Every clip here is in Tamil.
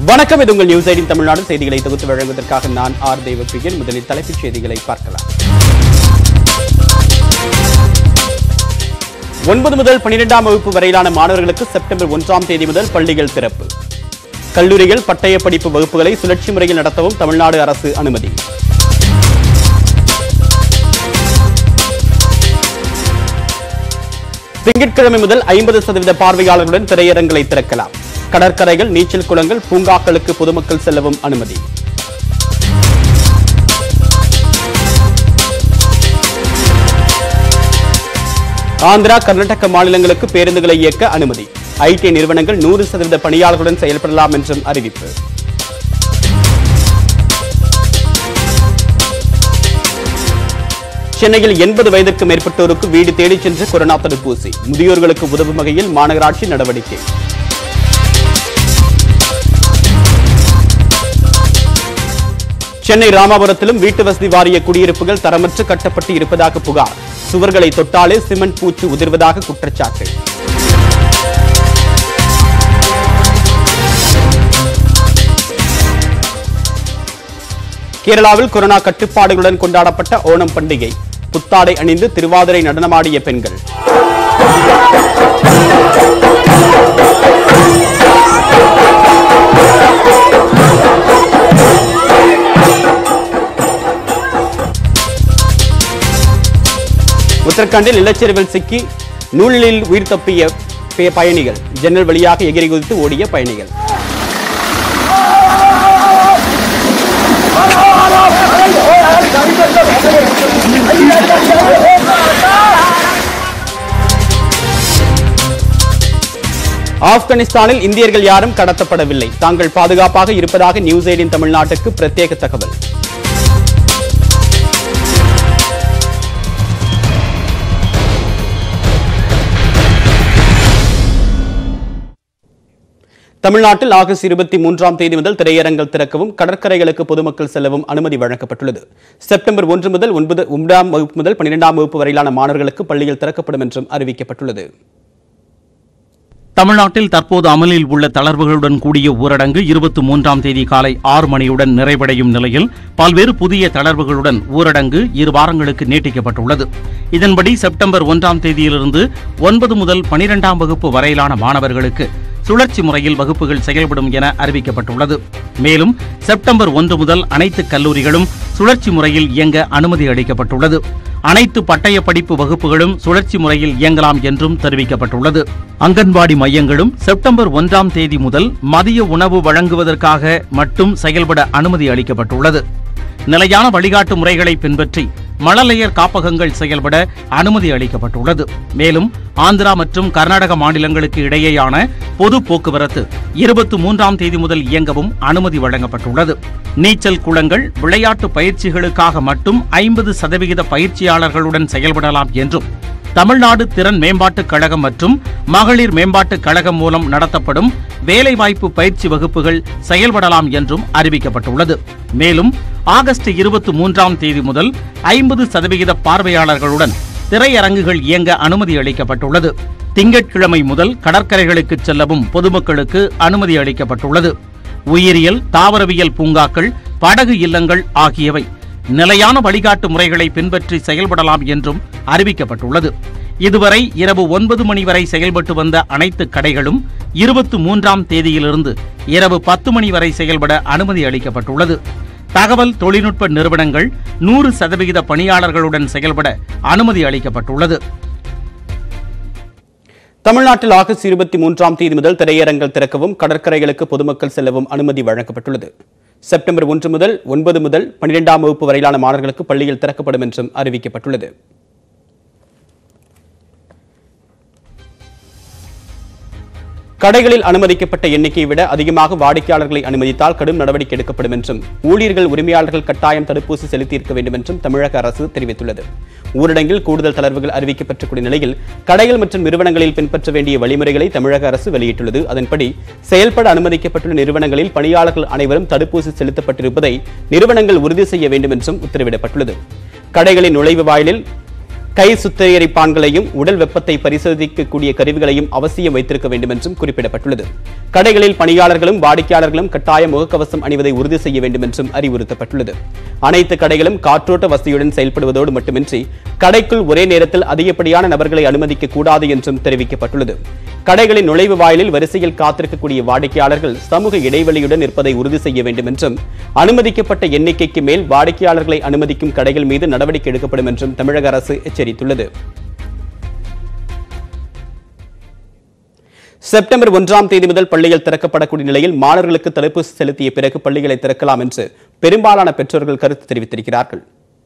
வணக்கம் இது உங்கள் நியூஸ் எயிட்டின் தமிழ்நாடு செய்திகளை தொகுத்து வழங்குவதற்காக நான் ஆர் தேவப்பிரியன் முதலில் தலைப்புச் செய்திகளை பார்க்கலாம் ஒன்பது முதல் பன்னிரெண்டாம் வகுப்பு வரையிலான மாணவர்களுக்கு செப்டம்பர் ஒன்றாம் தேதி முதல் பள்ளிகள் திறப்பு கல்லூரிகள் பட்டய படிப்பு வகுப்புகளை சுழற்சி முறையில் நடத்தவும் தமிழ்நாடு அரசு அனுமதி திங்கட்கிழமை முதல் ஐம்பது சதவீத பார்வையாளர்களுடன் திரையரங்களை திறக்கலாம் கடற்கரைகள் நீச்சல் குளங்கள் பூங்காக்களுக்கு பொதுமக்கள் செல்லவும் அனுமதி ஆந்திரா கர்நாடக மாநிலங்களுக்கு பேருந்துகளை இயக்க அனுமதி ஐடி நிறுவனங்கள் நூறு சதவீத பணியாளர்களுடன் செயல்படலாம் என்றும் அறிவிப்பு சென்னையில் எண்பது வயதுக்கு மேற்பட்டோருக்கு வீடு தேடிச் சென்று கொரோனா தடுப்பூசி முதியோர்களுக்கு உதவும் வகையில் மாநகராட்சி நடவடிக்கை சென்னை ராமாபுரத்திலும் வீட்டு வசதி வாரிய குடியிருப்புகள் தரமற்று கட்டப்பட்டு இருப்பதாக புகார் சுவர்களை தொட்டாலே சிமெண்ட் பூச்சு உதிர்வதாக குற்றச்சாட்டு கேரளாவில் கொரோனா கட்டுப்பாடுகளுடன் கொண்டாடப்பட்ட ஓணம் பண்டிகை புத்தாடை அணிந்து திருவாதிரை நடனமாடிய பெண்கள் உத்தரகாண்டில் நிலச்சரிவில் சிக்கி நூலில் உயிர் தப்பிய பே- பயணிகள் ஜன்னல் வழியாக எகிரி குதித்து ஓடிய பயணிகள் ஆப்கானிஸ்தானில் இந்தியர்கள் யாரும் கடத்தப்படவில்லை தாங்கள் பாதுகாப்பாக இருப்பதாக நியூஸ் எயிட்டின் தமிழ்நாட்டுக்கு பிரத்யேக தகவல் தமிழ்நாட்டில் ஆகஸ்ட் இருபத்தி மூன்றாம் தேதி முதல் திரையரங்கள் திறக்கவும் கடற்கரைகளுக்கு பொதுமக்கள் செல்லவும் அனுமதி வழங்கப்பட்டுள்ளது செப்டம்பர் ஒன்று முதல் ஒன்பது ஒன்பதாம் வகுப்பு முதல் பன்னிரெண்டாம் வகுப்பு வரையிலான மாணவர்களுக்கு பள்ளிகள் திறக்கப்படும் என்றும் அறிவிக்கப்பட்டுள்ளது தமிழ்நாட்டில் தற்போது அமலில் உள்ள தளர்வுகளுடன் கூடிய ஊரடங்கு இருபத்தி மூன்றாம் தேதி காலை ஆறு மணியுடன் நிறைவடையும் நிலையில் பல்வேறு புதிய தளர்வுகளுடன் ஊரடங்கு இரு வாரங்களுக்கு நீட்டிக்கப்பட்டுள்ளது இதன்படி செப்டம்பர் ஒன்றாம் தேதியிலிருந்து ஒன்பது முதல் பனிரெண்டாம் வகுப்பு வரையிலான மாணவர்களுக்கு சுழற்சி முறையில் வகுப்புகள் செயல்படும் என அறிவிக்கப்பட்டுள்ளது மேலும் செப்டம்பர் ஒன்று முதல் அனைத்து கல்லூரிகளும் சுழற்சி முறையில் இயங்க அனுமதி அளிக்கப்பட்டுள்ளது அனைத்து பட்டய படிப்பு வகுப்புகளும் சுழற்சி முறையில் இயங்கலாம் என்றும் தெரிவிக்கப்பட்டுள்ளது அங்கன்வாடி மையங்களும் செப்டம்பர் ஒன்றாம் தேதி முதல் மதிய உணவு வழங்குவதற்காக மட்டும் செயல்பட அனுமதி அளிக்கப்பட்டுள்ளது நிலையான வழிகாட்டு முறைகளை பின்பற்றி மழலையர் காப்பகங்கள் செயல்பட அனுமதி அளிக்கப்பட்டுள்ளது மேலும் ஆந்திரா மற்றும் கர்நாடக மாநிலங்களுக்கு இடையேயான பொது போக்குவரத்து இருபத்தி மூன்றாம் தேதி முதல் இயங்கவும் அனுமதி வழங்கப்பட்டுள்ளது நீச்சல் குளங்கள் விளையாட்டு பயிற்சிகளுக்காக மட்டும் ஐம்பது சதவிகித பயிற்சியாளர்களுடன் செயல்படலாம் என்றும் தமிழ்நாடு திறன் மேம்பாட்டுக் கழகம் மற்றும் மகளிர் மேம்பாட்டுக் கழகம் மூலம் நடத்தப்படும் வேலைவாய்ப்பு பயிற்சி வகுப்புகள் செயல்படலாம் என்றும் அறிவிக்கப்பட்டுள்ளது மேலும் ஆகஸ்ட் இருபத்தி மூன்றாம் தேதி முதல் ஐம்பது சதவிகித பார்வையாளர்களுடன் திரையரங்குகள் இயங்க அனுமதி அளிக்கப்பட்டுள்ளது திங்கட்கிழமை முதல் கடற்கரைகளுக்கு செல்லவும் பொதுமக்களுக்கு அனுமதி அளிக்கப்பட்டுள்ளது உயிரியல் தாவரவியல் பூங்காக்கள் படகு இல்லங்கள் ஆகியவை நிலையான வழிகாட்டு முறைகளை பின்பற்றி செயல்படலாம் என்றும் அறிவிக்கப்பட்டுள்ளது இதுவரை இரவு ஒன்பது மணி வரை செயல்பட்டு வந்த அனைத்து கடைகளும் இருபத்தி மூன்றாம் தேதியிலிருந்து இரவு பத்து மணி வரை செயல்பட அனுமதி அளிக்கப்பட்டுள்ளது தகவல் தொழில்நுட்ப நிறுவனங்கள் நூறு சதவிகித பணியாளர்களுடன் செயல்பட அனுமதி அளிக்கப்பட்டுள்ளது தமிழ்நாட்டில் ஆகஸ்ட் இருபத்தி மூன்றாம் தேதி முதல் திரையரங்கள் திறக்கவும் கடற்கரைகளுக்கு பொதுமக்கள் செல்லவும் அனுமதி வழங்கப்பட்டுள்ளது செப்டம்பர் ஒன்று முதல் ஒன்பது முதல் பன்னிரெண்டாம் வகுப்பு வரையிலான மாணவர்களுக்கு பள்ளிகள் திறக்கப்படும் என்றும் அறிவிக்கப்பட்டுள்ளது கடைகளில் அனுமதிக்கப்பட்ட எண்ணிக்கையை விட அதிகமாக வாடிக்கையாளர்களை அனுமதித்தால் கடும் நடவடிக்கை எடுக்கப்படும் என்றும் ஊழியர்கள் உரிமையாளர்கள் கட்டாயம் தடுப்பூசி செலுத்தியிருக்க வேண்டும் என்றும் தமிழக அரசு தெரிவித்துள்ளது ஊரடங்கில் கூடுதல் தளர்வுகள் அறிவிக்கப்பட்டக்கூடிய நிலையில் கடைகள் மற்றும் நிறுவனங்களில் பின்பற்ற வேண்டிய வழிமுறைகளை தமிழக அரசு வெளியிட்டுள்ளது அதன்படி செயல்பட அனுமதிக்கப்பட்டுள்ள நிறுவனங்களில் பணியாளர்கள் அனைவரும் தடுப்பூசி செலுத்தப்பட்டிருப்பதை நிறுவனங்கள் உறுதி செய்ய வேண்டும் என்றும் உத்தரவிடப்பட்டுள்ளது கடைகளின் நுழைவு வாயிலில் கை சுத்திகரிப்பான்களையும் உடல் வெப்பத்தை பரிசோதிக்கக்கூடிய கருவிகளையும் அவசியம் வைத்திருக்க வேண்டும் என்றும் குறிப்பிடப்பட்டுள்ளது கடைகளில் பணியாளர்களும் வாடிக்கையாளர்களும் கட்டாய முகக்கவசம் அணிவதை உறுதி செய்ய வேண்டும் என்றும் அறிவுறுத்தப்பட்டுள்ளது அனைத்து கடைகளும் காற்றோட்ட வசதியுடன் செயல்படுவதோடு மட்டுமின்றி கடைக்குள் ஒரே நேரத்தில் அதிகப்படியான நபர்களை அனுமதிக்க கூடாது என்றும் தெரிவிக்கப்பட்டுள்ளது கடைகளின் நுழைவு வாயிலில் வரிசையில் காத்திருக்கக்கூடிய வாடிக்கையாளர்கள் சமூக இடைவெளியுடன் இருப்பதை உறுதி செய்ய வேண்டும் என்றும் அனுமதிக்கப்பட்ட எண்ணிக்கைக்கு மேல் வாடிக்கையாளர்களை அனுமதிக்கும் கடைகள் மீது நடவடிக்கை எடுக்கப்படும் என்றும் தமிழக அரசு எச்சரித்துள்ளது செப்டம்பர் ஒன்றாம் தேதி முதல் பள்ளிகள் திறக்கப்படக்கூடிய நிலையில் மாணவர்களுக்கு தடுப்பூசி செலுத்திய பிறகு பள்ளிகளை திறக்கலாம் என்று பெரும்பாலான பெற்றோர்கள் கருத்து தெரிவித்திருக்கிறார்கள்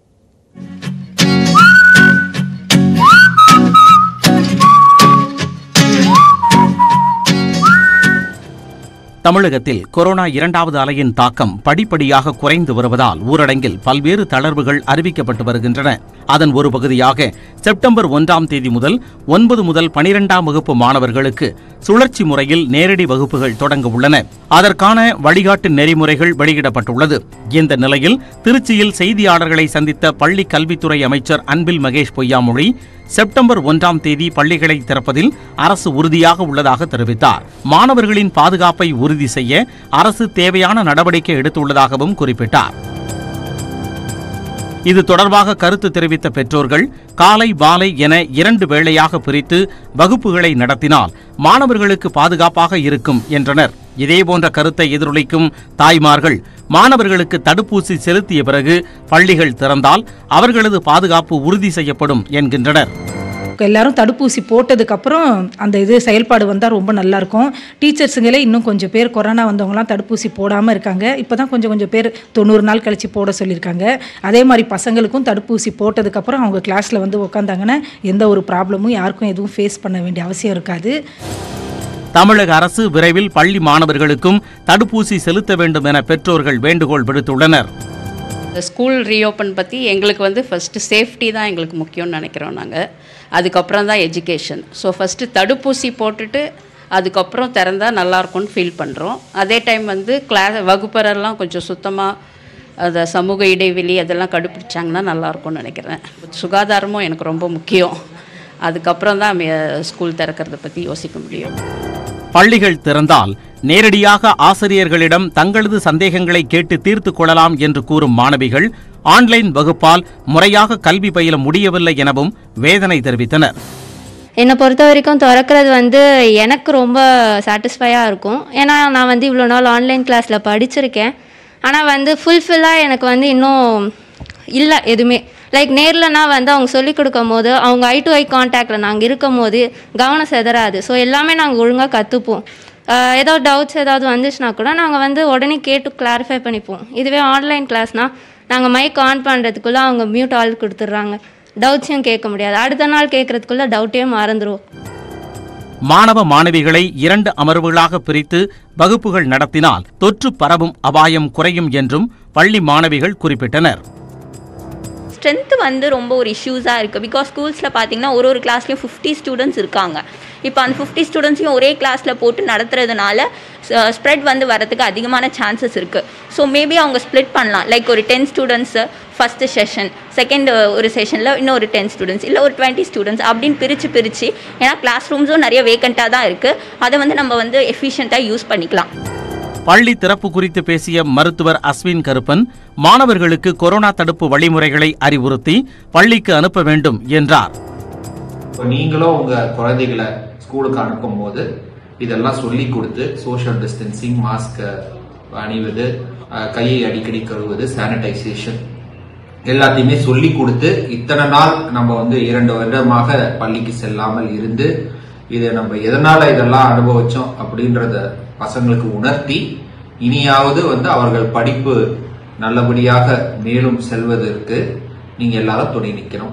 தமிழகத்தில் கொரோனா இரண்டாவது அலையின் தாக்கம் படிப்படியாக குறைந்து வருவதால் ஊரடங்கில் பல்வேறு தளர்வுகள் அறிவிக்கப்பட்டு வருகின்றன அதன் ஒரு பகுதியாக செப்டம்பர் ஒன்றாம் தேதி முதல் ஒன்பது முதல் பனிரெண்டாம் வகுப்பு மாணவர்களுக்கு சுழற்சி முறையில் நேரடி வகுப்புகள் தொடங்க உள்ளன அதற்கான வழிகாட்டு நெறிமுறைகள் வெளியிடப்பட்டுள்ளது இந்த நிலையில் திருச்சியில் செய்தியாளர்களை சந்தித்த பள்ளி கல்வித்துறை அமைச்சர் அன்பில் மகேஷ் பொய்யாமொழி செப்டம்பர் ஒன்றாம் தேதி பள்ளிகளை திறப்பதில் அரசு உறுதியாக உள்ளதாக தெரிவித்தார் மாணவர்களின் பாதுகாப்பை உறுதி செய்ய அரசு தேவையான நடவடிக்கை எடுத்துள்ளதாகவும் குறிப்பிட்டார் இது தொடர்பாக கருத்து தெரிவித்த பெற்றோர்கள் காலை மாலை என இரண்டு வேளையாக பிரித்து வகுப்புகளை நடத்தினால் மாணவர்களுக்கு பாதுகாப்பாக இருக்கும் என்றனர் இதேபோன்ற கருத்தை எதிரொலிக்கும் தாய்மார்கள் மாணவர்களுக்கு தடுப்பூசி செலுத்திய பிறகு பள்ளிகள் திறந்தால் அவர்களது பாதுகாப்பு உறுதி செய்யப்படும் என்கின்றனர் எல்லாரும் தடுப்பூசி போட்டதுக்கப்புறம் அந்த இது செயல்பாடு வந்தால் ரொம்ப நல்லாயிருக்கும் டீச்சர்ஸுங்களே இன்னும் கொஞ்சம் பேர் கொரோனா வந்தவங்கலாம் தடுப்பூசி போடாமல் இருக்காங்க இப்போ தான் கொஞ்சம் கொஞ்சம் பேர் தொண்ணூறு நாள் கழித்து போட சொல்லியிருக்காங்க அதே மாதிரி பசங்களுக்கும் தடுப்பூசி போட்டதுக்கப்புறம் அவங்க கிளாஸில் வந்து உட்காந்தாங்கன்னா எந்த ஒரு ப்ராப்ளமும் யாருக்கும் எதுவும் ஃபேஸ் பண்ண வேண்டிய அவசியம் இருக்காது தமிழக அரசு விரைவில் பள்ளி மாணவர்களுக்கும் தடுப்பூசி செலுத்த வேண்டும் என பெற்றோர்கள் வேண்டுகோள் விடுத்துள்ளனர் இந்த ஸ்கூல் ரீஓப்பன் பற்றி எங்களுக்கு வந்து ஃபஸ்ட்டு சேஃப்டி தான் எங்களுக்கு முக்கியம்னு நினைக்கிறோம் நாங்கள் அதுக்கப்புறம் தான் எஜுகேஷன் ஸோ ஃபஸ்ட்டு தடுப்பூசி போட்டுட்டு அதுக்கப்புறம் திறந்தால் நல்லாயிருக்கும்னு ஃபீல் பண்ணுறோம் அதே டைம் வந்து கிளாஸ் வகுப்பரெல்லாம் கொஞ்சம் சுத்தமாக அந்த சமூக இடைவெளி அதெல்லாம் கடைப்பிடிச்சாங்கன்னா நல்லாயிருக்கும்னு நினைக்கிறேன் சுகாதாரமும் எனக்கு ரொம்ப முக்கியம் அதுக்கப்புறம் தான் மே- ஸ்கூல் திறக்கிறத பற்றி யோசிக்க முடியும் பள்ளிகள் திறந்தால் நேரடியாக ஆசிரியர்களிடம் தங்களது சந்தேகங்களை கேட்டு தீர்த்து கொள்ளலாம் என்று கூறும் மாணவிகள் ஆன்லைன் வகுப்பால் முறையாக கல்வி பயில முடியவில்லை எனவும் வேதனை தெரிவித்தனர் என்னை பொறுத்த வரைக்கும் திறக்கிறது வந்து எனக்கு ரொம்ப சாட்டிஸ்ஃபையாக இருக்கும் ஏன்னா நான் வந்து இவ்வளோ நாள் ஆன்லைன் கிளாஸில் படிச்சிருக்கேன் ஆனால் வந்து ஃபுல்ஃபில்லாக எனக்கு வந்து இன்னும் இல்லை எதுவுமே லைக் நேர்லனா வந்து அவங்க சொல்லிக் கொடுக்கும் போது அவங்க ஐ டு ஐ கான்டாக்டில் நாங்கள் இருக்கும் போது கவனம் செதறாது ஸோ எல்லாமே நாங்கள் ஒழுங்காக கற்றுப்போம் ஏதாவது டவுட்ஸ் ஏதாவது வந்துச்சுன்னா கூட நாங்கள் வந்து உடனே கேட்டு கிளாரிஃபை பண்ணிப்போம் இதுவே ஆன்லைன் கிளாஸ்னால் நாங்கள் மைக் ஆன் பண்ணுறதுக்குள்ளே அவங்க மியூட் ஆல் கொடுத்துட்றாங்க டவுட்ஸையும் கேட்க முடியாது அடுத்த நாள் கேட்கறதுக்குள்ள டவுட்டே மறந்துடும் மாணவ மாணவிகளை இரண்டு அமர்வுகளாக பிரித்து வகுப்புகள் நடத்தினால் தொற்று பரவும் அபாயம் குறையும் என்றும் பள்ளி மாணவிகள் குறிப்பிட்டனர் ஸ்ட்ரென்த்து வந்து ரொம்ப ஒரு இஷ்யூஸாக இருக்குது பிகாஸ் ஸ்கூல்ஸில் பார்த்தீங்கன்னா ஒரு ஒரு கிளாஸ்லேயும் ஃபிஃப்டி ஸ்டூடெண்ட்ஸ் இருக்காங்க இப்போ அந்த ஃபிஃப்டி ஸ்டூடெண்ட்ஸையும் ஒரே கிளாஸில் போட்டு நடத்துறதுனால ஸ்ப்ரெட் வந்து வரதுக்கு அதிகமான சான்சஸ் இருக்குது ஸோ மேபி அவங்க ஸ்ப்ளிட் பண்ணலாம் லைக் ஒரு ten students first session second ஒரு செஷனில் இன்னும் ஒரு டென் ஸ்டூடெண்ட்ஸ் இல்லை ஒரு டுவெண்ட்டி ஸ்டூடெண்ட்ஸ் அப்படின்னு பிரித்து பிரித்து ஏன்னா கிளாஸ் ரூம்ஸும் நிறைய வேக்கண்ட்டாக தான் இருக்குது அதை வந்து நம்ம வந்து எஃபிஷியண்ட்டாக யூஸ் பண்ணிக்கலாம் பள்ளி திறப்பு குறித்து பேசிய மருத்துவர் அஸ்வின் கருப்பன் மாணவர்களுக்கு கொரோனா தடுப்பு வழிமுறைகளை அறிவுறுத்தி பள்ளிக்கு அனுப்ப வேண்டும் என்றார் இப்போ நீங்களும் உங்க குழந்தைகளை ஸ்கூலுக்கு அனுப்பும் போது இதெல்லாம் சொல்லி கொடுத்து சோஷியல் டிஸ்டன்சிங் மாஸ்க் அணிவது அஹ், கையை அடிக்கடி கழுவுவது சானிடைசேஷன் எல்லாத்தையுமே சொல்லி கொடுத்து இத்தனை நாள் நம்ம வந்து இரண்டு வருடமாக பள்ளிக்கு செல்லாமல் இருந்து இதை நம்ம எதனால இதெல்லாம் அனுபவிச்சோம் அப்படின்றத பசங்களுக்கு உணர்த்தி இனியாவது வந்து அவர்கள் படிப்பு நல்லபடியாக மேலும் செல்வதற்கு நீங்க எல்லாரும் துணை நிற்கணும்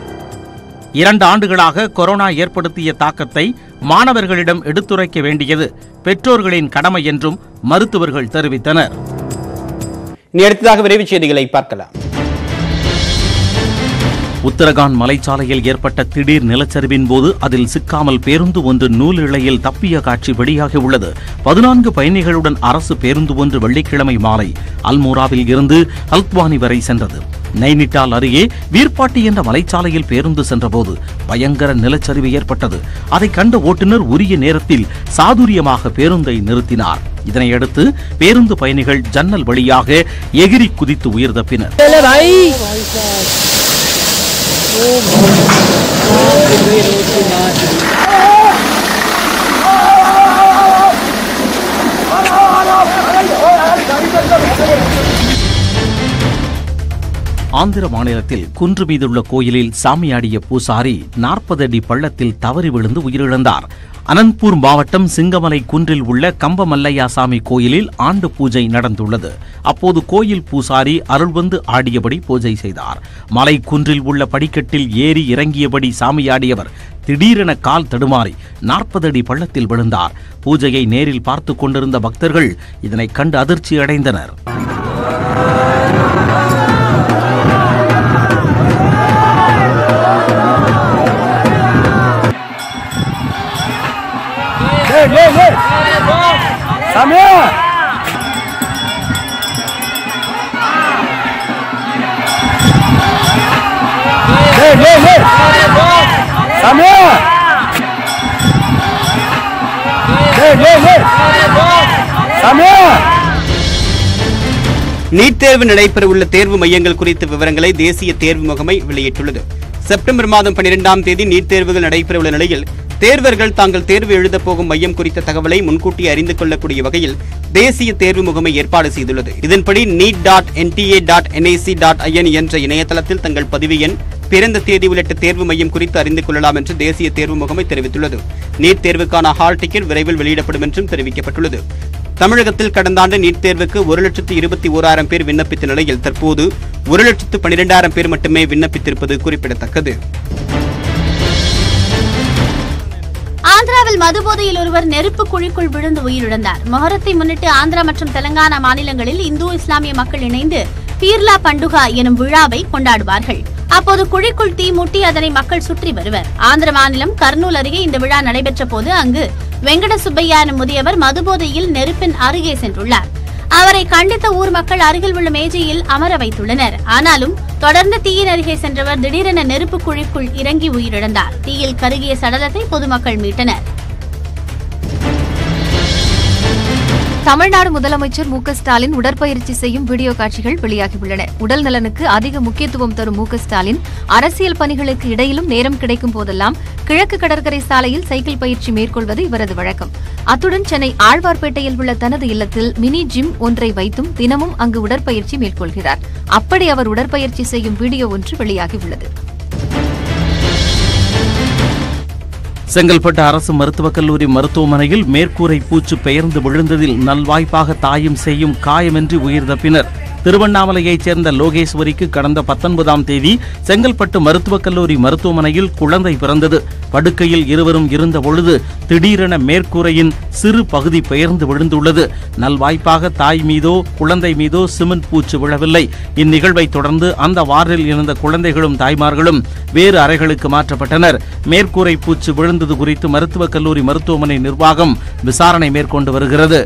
இரண்டு ஆண்டுகளாக கொரோனா ஏற்படுத்திய தாக்கத்தை மாணவர்களிடம் எடுத்துரைக்க வேண்டியது பெற்றோர்களின் கடமை என்றும் மருத்துவர்கள் தெரிவித்தனர் இனி அடுத்ததாக விரைவுச் செய்திகளை பார்க்கலாம் உத்தரகாண்ட் மலைச்சாலையில் ஏற்பட்ட திடீர் நிலச்சரிவின் போது அதில் சிக்காமல் பேருந்து ஒன்று நூல் இழையில் தப்பிய காட்சி வெளியாகியுள்ளது பதினான்கு பயணிகளுடன் அரசு பேருந்து ஒன்று வெள்ளிக்கிழமை மாலை அல்மோராவில் இருந்து ஹல்த்வானி வரை சென்றது நைனிட்டால் அருகே வீர்பாட்டி என்ற மலைச்சாலையில் பேருந்து சென்றபோது பயங்கர நிலச்சரிவு ஏற்பட்டது அதை கண்ட ஓட்டுநர் உரிய நேரத்தில் சாதுரியமாக பேருந்தை நிறுத்தினார் இதனையடுத்து பேருந்து பயணிகள் ஜன்னல் வழியாக எகிரி குதித்து உயிர் தப்பினர் ஆந்திர மாநிலத்தில் குன்று மீதுள்ள கோயிலில் சாமியாடிய பூசாரி நாற்பது அடி பள்ளத்தில் தவறி விழுந்து உயிரிழந்தார் அனந்த்பூர் மாவட்டம் சிங்கமலை குன்றில் உள்ள கம்பமல்லையா சாமி கோயிலில் ஆண்டு பூஜை நடந்துள்ளது அப்போது கோயில் பூசாரி அருள்வந்து ஆடியபடி பூஜை செய்தார் மலை குன்றில் உள்ள படிக்கட்டில் ஏறி இறங்கியபடி சாமியாடியவர் திடீரென கால் தடுமாறி நாற்பது அடி பள்ளத்தில் விழுந்தார் பூஜையை நேரில் பார்த்து கொண்டிருந்த பக்தர்கள் இதனை கண்டு அதிர்ச்சி அடைந்தனர் நீட் தேர்வு நடைபெறவுள்ள தேர்வு மையங்கள் குறித்த விவரங்களை தேசிய தேர்வு முகமை வெளியிட்டுள்ளது செப்டம்பர் மாதம் பன்னிரெண்டாம் தேதி நீட் தேர்வுகள் நடைபெறவுள்ள நிலையில் தேர்வர்கள் தாங்கள் தேர்வு எழுதப் போகும் மையம் குறித்த தகவலை முன்கூட்டி அறிந்து கொள்ளக்கூடிய வகையில் தேசிய தேர்வு முகமை ஏற்பாடு செய்துள்ளது இதன்படி NEET dot NTA dot NIC dot IN என்ற இணையதளத்தில் தங்கள் பதிவு எண் பிறந்த தேதி உள்ளிட்ட தேர்வு மையம் குறித்து அறிந்து கொள்ளலாம் என்று தேசிய தேர்வு முகமை தெரிவித்துள்ளது நீட் தேர்வுக்கான ஹால் டிக்கெட் விரைவில் வெளியிடப்படும் என்றும் தெரிவிக்கப்பட்டுள்ளது தமிழகத்தில் கடந்த ஆண்டு நீட் தேர்வுக்கு ஒரு லட்சத்து இருபத்தி ஓராயிரம் பேர் விண்ணப்பித்த நிலையில் தற்போது ஒரு லட்சத்து பன்னிரெண்டாயிரம் பேர் மட்டுமே விண்ணப்பித்திருப்பது குறிப்பிடத்தக்கது ஆந்திராவில் மதுபோதையில் ஒருவர் நெருப்பு குழிக்குள் விழுந்து உயிரிழந்தார் மொஹரத்தை முன்னிட்டு ஆந்திரா மற்றும் தெலங்கானா மாநிலங்களில் இந்து இஸ்லாமிய மக்கள் இணைந்து பீர்லா பண்டுகா எனும் விழாவை கொண்டாடுவார்கள் அப்போது குழிக்குள் தீ மூட்டி அதனை மக்கள் சுற்றி வருவர் ஆந்திர மாநிலம் கர்னூல் அருகே இந்த விழா நடைபெற்ற போது அங்கு வெங்கட சுப்பையா எனும் முதியவர் மதுபோதையில் நெருப்பின் அருகே சென்றுள்ளார் அவரை கண்டித்த ஊர் மக்கள் அருகில் உள்ள மேஜையில் அமர வைத்துள்ளனர் ஆனாலும் தொடர்ந்து தீயின் அருகே சென்றவர் திடீரென நெருப்பு குழிக்குள் இறங்கி உயிரிழந்தார் தீயில் கருகிய சடலத்தை பொதுமக்கள் மீட்டனர் தமிழ்நாடு முதலமைச்சர் மு க ஸ்டாலின் உடற்பயிற்சி செய்யும் வீடியோ காட்சிகள் வெளியாகியுள்ளன உடல் நலனுக்கு அதிக முக்கியத்துவம் தரும் மு க ஸ்டாலின் அரசியல் பணிகளுக்கு இடையிலும் நேரம் கிடைக்கும் போதெல்லாம் கிழக்கு கடற்கரை சாலையில் சைக்கிள் பயிற்சி மேற்கொள்வது இவரது வழக்கம் அத்துடன் சென்னை ஆழ்வார்பேட்டையில் உள்ள தனது இல்லத்தில் மினி ஜிம் ஒன்றை வைத்தும் தினமும் அங்கு உடற்பயிற்சி மேற்கொள்கிறார் அப்படி அவர் உடற்பயிற்சி செய்யும் வீடியோ ஒன்று வெளியாகியுள்ளது செங்கல்பட்டு அரசு மருத்துவக் கல்லூரி மருத்துவமனையில் மேற்கூரை பூச்சு பெயர்ந்து விழுந்ததில் நல்வாய்ப்பாக தாயும் செய்யும் காயமின்றி உயிர் தப்பினர் திருவண்ணாமலையைச் சேர்ந்த லோகேஸ்வரிக்கு கடந்த பத்தொன்பதாம் தேதி செங்கல்பட்டு மருத்துவக் கல்லூரி மருத்துவமனையில் குழந்தை பிறந்தது படுக்கையில் இருவரும் இருந்த பொழுது திடீரென மேற்கூரையின் சிறு பகுதி பெயர்ந்து விழுந்துள்ளது நல்வாய்ப்பாக தாய் மீதோ குழந்தை மீதோ சிமெண்ட் பூச்சு விழவில்லை இந்நிகழ்வை தொடர்ந்து அந்த வார்டில் இருந்த குழந்தைகளும் தாய்மார்களும் வேறு அறைகளுக்கு மாற்றப்பட்டனர் மேற்கூரை பூச்சு விழுந்தது குறித்து மருத்துவக் கல்லூரி மருத்துவமனை நிர்வாகம் விசாரணை மேற்கொண்டு வருகிறது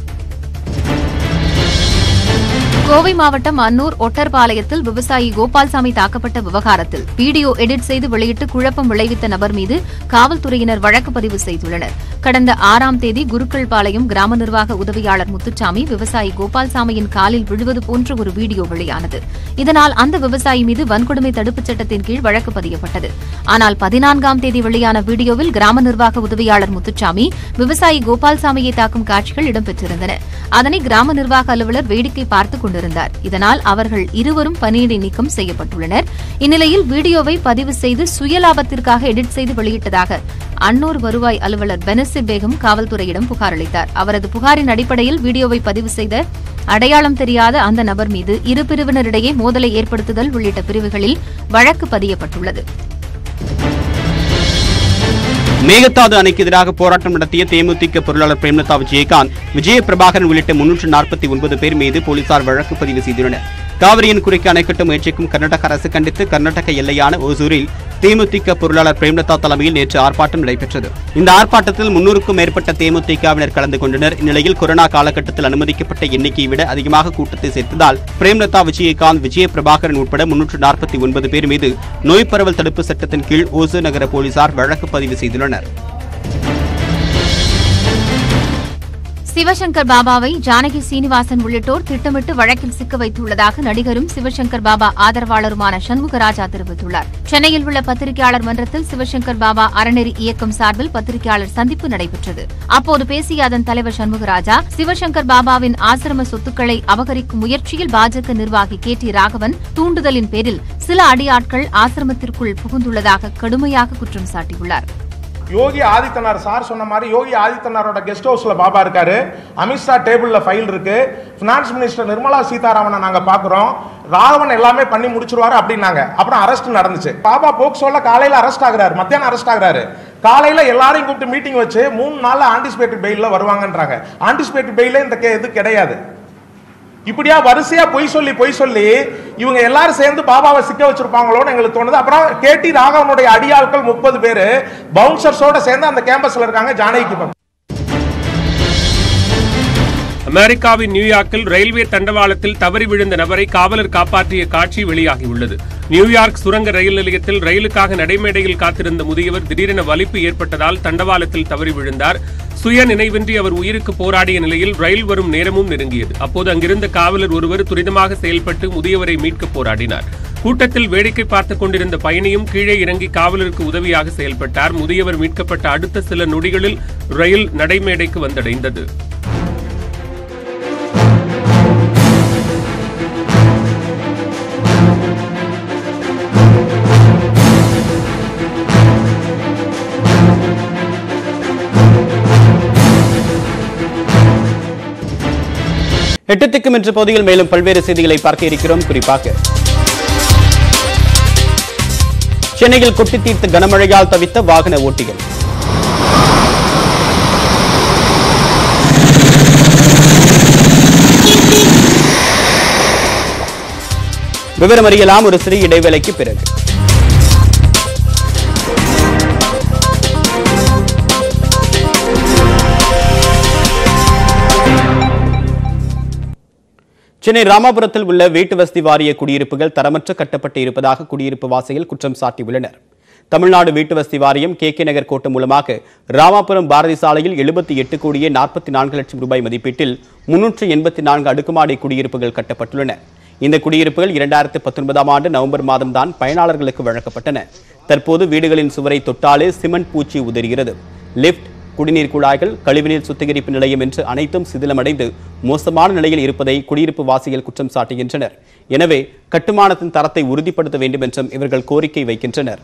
கோவை மாவட்டம் அன்னூர் ஒட்டர்பாளையத்தில் விவசாயி கோபால்சாமி தாக்கப்பட்ட விவகாரத்தில் வீடியோ எடிட் செய்து வெளியிட்டு குழப்பம் விளைவித்த நபர் மீது காவல்துறையினர் வழக்கு பதிவு செய்துள்ளனர் கடந்த ஆறாம் தேதி குருக்கள்பாளையம் கிராம நிர்வாக உதவியாளர் முத்துச்சாமி விவசாயி கோபால்சாமியின் காலில் விழுவது போன்ற ஒரு வீடியோ வெளியானது இதனால் அந்த விவசாயி மீது வன்கொடுமை தடுப்புச் சட்டத்தின் கீழ் வழக்கு பதியப்பட்டது ஆனால் பதினான்காம் தேதி வெளியான வீடியோவில் கிராம நிர்வாக உதவியாளர் முத்துச்சாமி விவசாயி கோபால்சாமியை தாக்கும் காட்சிகள் இடம்பெற்றிருந்தன அதனை கிராம நிர்வாக அலுவலர் வேடிக்கை பார்த்துக் கொண்டிருந்தார் இதனால் அவர்கள் இருவரும் பணியிடை நீக்கம் செய்யப்பட்டுள்ளனர் இந்நிலையில் வீடியோவை பதிவு செய்து சுயலாபத்திற்காக எடிட் செய்து வெளியிட்டதாக அன்னூர் வருவாய் அலுவலர் பெனசிர் பேகம் காவல்துறையிடம் புகார் அளித்தார் அவரது புகாரின் அடிப்படையில் வீடியோவை பதிவு செய்த அடையாளம் தெரியாத அந்த நபர் மீது இரு பிரிவினரிடையே மோதலை ஏற்படுத்துதல் உள்ளிட்ட பிரிவுகளில் வழக்கு பதியப்பட்டுள்ளது மேகதாது அணைக்கு எதிராக போராட்டம் நடத்திய தேமுதிக பொருளாளர் பிரேமலதா விஜயகாந்த் விஜய பிரபாகரன் உள்ளிட்ட முன்னூற்று நாற்பத்தி ஒன்பது பேர் மீது போலீசார் வழக்கு பதிவு செய்துள்ளனர் காவிரியின் குறுக்கே அணை கட்ட முயற்சிக்கும் கர்நாடக அரசு கண்டித்து கர்நாடக எல்லையான ஓசூரில் தேமுதிக பொருளாளர் பிரேமலதா தலைமையில் நேற்று ஆர்ப்பாட்டம் நடைபெற்றது இந்த ஆர்ப்பாட்டத்தில் முன்னூறுக்கும் மேற்பட்ட தேமுதிகவினர் கலந்து கொண்டனர் இந்நிலையில் கொரோனா காலகட்டத்தில் அனுமதிக்கப்பட்ட எண்ணிக்கையை விட அதிகமாக கூட்டத்தை சேர்த்ததால் பிரேமலதா விஜயகாந்த் விஜய பிரபாகரன் உட்பட முன்னூற்று நாற்பத்தி ஒன்பது பேர் மீது நோய் பரவல் தடுப்பு சட்டத்தின் கீழ் ஓசூர் நகர போலீசார் வழக்கு பதிவு செய்துள்ளனர் சிவசங்கர் பாபாவை ஜானகி சீனிவாசன் உள்ளிட்டோர் திட்டமிட்டு வழக்கில் சிக்க வைத்துள்ளதாக நடிகரும் சிவசங்கர் பாபா ஆதரவாளருமான சண்முகராஜா தெரிவித்துள்ளார் சென்னையில் உள்ள பத்திரிகையாளர் மன்றத்தில் சிவசங்கர் பாபா அறநெறி இயக்கம் சார்பில் பத்திரிகையாளர் சந்திப்பு நடைபெற்றது அப்போது பேசிய அதன் தலைவர் சண்முகராஜா சிவசங்கர் பாபாவின் ஆசிரம சொத்துக்களை அபகரிக்கும் முயற்சியில் பாஜக நிர்வாகி கே டி ராகவன் தூண்டுதலின் பேரில் சில அடியாட்கள் ஆசிரமத்திற்குள் புகுந்துள்ளதாக கடுமையாக குற்றம் சாட்டியுள்ளார் யோகி ஆதித்யநாத் சார் சொன்ன மாதிரி யோகி ஆதித்யநாதோட கெஸ்ட் ஹவுஸ்ல பாபா இருக்காரு அமித்ஷா டேபிள்ல ஃபைல் இருக்கு பினான்ஸ் மினிஸ்டர் நிர்மலா சீதாராமனை நாங்க பாக்குறோம் ராகவன் எல்லாமே பண்ணி முடிச்சிருவாரு அப்படின்னாங்க அப்புறம் அரெஸ்ட் நடந்துச்சு பாபா போக்சோல காலையில அரெஸ்ட் ஆகுறாரு மத்தியானம் அரெஸ்ட் ஆகுறாரு காலையில எல்லாரையும் கூப்பிட்டு மீட்டிங் வச்சு மூணு நாள்ல ஆன்டிசிபேட்டரி பெயில்ல வருவாங்கன்றாங்க ஆன்டிசிபேட்டரி பெயில இந்த கே- இது கிடையாது இப்படியா வரிசையா பொய் சொல்லி பொய் சொல்லி இவங்க எல்லாரும் சேர்ந்து பாபாவை சிக்க வச்சிருப்பாங்களோன்னு எங்களுக்கு தோணுது அப்புறம் கேடி ராகவனுடைய அடியாட்கள் முப்பது பேரு பவுன்சர்ஸோட சேர்ந்து அந்த கேம்பஸ்ல இருக்காங்க ஜானகிக்கு பக்கம் அமெரிக்காவின் நியூயார்க்கில் ரயில்வே தண்டவாளத்தில் தவறி விழுந்த நபரை காவலர் காப்பாற்றிய காட்சி வெளியாகியுள்ளது நியூயார்க் சுரங்க ரயில் நிலையத்தில் ரயிலுக்காக நடைமேடையில் காத்திருந்த முதியவர் திடீரென வலிப்பு ஏற்பட்டதால் தண்டவாளத்தில் தவறி விழுந்தார் சுய நினைவின்றி அவர் உயிருக்கு போராடிய நிலையில் ரயில் வரும் நேரமும் நெருங்கியது அப்போது அங்கிருந்த காவலர் ஒருவர் துரிதமாக செயல்பட்டு முதியவரை மீட்க போராடினார் கூட்டத்தில் வேடிக்கை பார்த்துக் கொண்டிருந்த பயணியும் கீழே இறங்கி காவலருக்கு உதவியாக செயல்பட்டார் முதியவர் மீட்கப்பட்ட அடுத்த சில நொடிகளில் ரயில் நடைமேடைக்கு வந்தடைந்தது எட்டு திக்கும் என்ற பகுதியில் மேலும் பல்வேறு செய்திகளை பார்க்க இருக்கிறோம் குறிப்பாக சென்னையில் கொட்டி தீர்த்த கனமழையால் தவித்த வாகன ஓட்டிகள் விவரம் அறியலாம் ஒரு சிறிய இடைவேளைக்கு பிறகு சென்னை ராமாபுரத்தில் உள்ள வீட்டு வசதி வாரிய குடியிருப்புகள் தரமற்ற கட்டப்பட்டு இருப்பதாக குடியிருப்பு வாசிகள் குற்றம் சாட்டியுள்ளனர் தமிழ்நாடு வீட்டு வசதி வாரியம் கே கே நகர் கோட்டம் மூலமாக ராமாபுரம் பாரதி சாலையில் எழுபத்தி எட்டு கோடியே நாற்பத்தி நான்கு லட்சம் ரூபாய் மதிப்பீட்டில் முன்னூற்று எண்பத்தி நான்கு அடுக்குமாடி குடியிருப்புகள் கட்டப்பட்டுள்ளன இந்த குடியிருப்புகள் இரண்டாயிரத்து பத்தொன்பதாம் ஆண்டு நவம்பர் மாதம்தான் பயனாளர்களுக்கு வழங்கப்பட்டன தற்போது வீடுகளின் சுவரை தொட்டாலே சிமெண்ட் பூச்சி உதிர்கிறது லிப்ட் குடிநீர் குழாய்கள் கழிவுநீர் சுத்திகரிப்பு நிலையம் என்று அனைத்தும் சிதிலமடைந்து மோசமான நிலையில் இருப்பதை குடியிருப்பு வாசிகள் குற்றம் சாட்டுகின்றனர் எனவே கட்டுமானத்தின் தரத்தை உறுதிப்படுத்த வேண்டும் என்றும் இவர்கள் கோரிக்கை வைக்கின்றனர்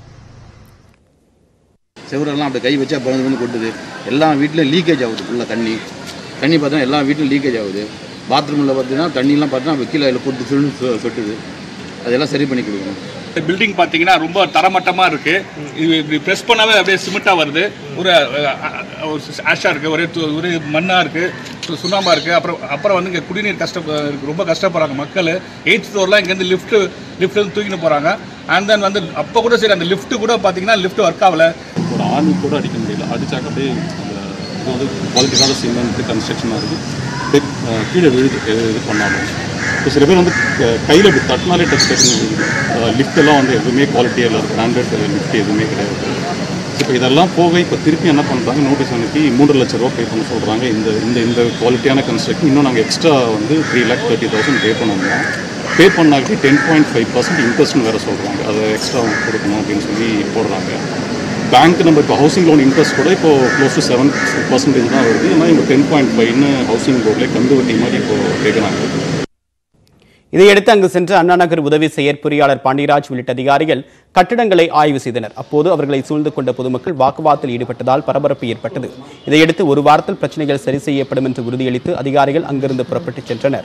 செவரெல்லாம் அப்படி கை வச்சா பிறந்து வந்து கொட்டுது எல்லா வீட்லையும் லீக்கேஜ் ஆகுது ஃபுல்லாக தண்ணி தண்ணி பார்த்தா எல்லா வீட்லையும் லீக்கேஜ் ஆகுது பாத்ரூமில் பார்த்தீங்கன்னா தண்ணிலாம் பார்த்தீங்கன்னா கீழே அதில் கொட்டு சுருண்டு சொ- சொட்டுது அதெல்லாம் சரி பண்ணி கொடுக்கணும் பில்டிங் பார்த்தீங்கன்னா ரொம்ப தரமட்டமாக இருக்கு இது இப்படி ப்ரெஸ் பண்ணாவே அப்படியே சிமெண்ட்டாக வருது ஒரு அஹ், அஹ், ஒரு ஆஷாக இருக்குது ஒரே து- ஒரே மண்ணாக இருக்குது சுண்ணாம்பா இருக்குது அப்புறம் அப்புறம் வந்து இங்கே குடிநீர் கஷ்ட ரொம்ப கஷ்டப்படுறாங்க மக்கள் எயிட் ஃப்ளோர்லாம் இங்கேருந்து லிஃப்ட் லிஃப்ட் வந்து தூக்கின்னு போகிறாங்க அண்ட் தென் வந்து அப்போ கூட சரி அந்த லிஃப்ட் கூட பார்த்தீங்கன்னா லிஃப்ட் ஒர்க் ஆகல ஒரு ஆணி கூட அடிக்க முடியல அடிச்சாக்க அப்படியே அந்த இது வந்து குவாலிட்டிக்கான சிமெண்ட் கன்ஸ்ட்ரக்ஷனாக இருக்குது கீழே விழுது எது இது பண்ணாலும் இப்போ சில பேர் வந்து கையில் இப்படி தட்டினாலே டச் டச்சுன்னு விழுகுது லிஃப்ட் எல்லாம் வந்து எதுவுமே குவாலிட்டியாக இல்லை பிராண்டட் லிஃப்ட் எதுவுமே கிடையாது இப்போ இதெல்லாம் போக இப்போ திருப்பி என்ன பண்ணுறாங்க நோட்டீஸ் அனுப்பி மூன்று லட்ச ரூபா பே பண்ண சொல்கிறாங்க இந்த இந்த இந்த குவாலிட்டியான கன்ஸ்ட்ரக்ஷன் இன்னும் நாங்கள் எக்ஸ்ட்ரா வந்து three lakh thirty thousand pay பண்ணணும் பே பண்ணாக்கி டென் பாயிண்ட் ஃபைவ் பர்சன்ட் இன்ட்ரெஸ்ட்னு வேறு சொல்கிறாங்க அதை எக்ஸ்ட்ரா கொடுக்கணும் அப்படின்னு சொல்லி போடுறாங்க பேங்க் நம்ம இப்போ ஹவுசிங் லோன் இன்ட்ரெஸ்ட் கூட இப்போ க்ளோஸ் டு செவன் பர்சன்டேஜ் தான் வருது ஆனால் இவங்க டென் பாயிண்ட் ஃபைவ்னு ஹவுசிங் போர்டில் கந்து வட்டி மாதிரி இப்போ கேட்குறாங்க இதையடுத்து அங்கு சென்ற அண்ணா நகர் உதவி செயற்பொறியாளர் பாண்டியராஜ் உள்ளிட்ட அதிகாரிகள் கட்டிடங்களை ஆய்வு செய்தனர் அப்போது அவர்களை சூழ்ந்து கொண்ட பொதுமக்கள் வாக்குவாதத்தில் ஈடுபட்டதால் பரபரப்பு ஏற்பட்டது இதையடுத்து ஒரு வாரத்தில் பிரச்சனைகள் சரி செய்யப்படும் என்று உறுதியளித்து அதிகாரிகள் அங்கிருந்து புறப்பட்டுச் சென்றனர்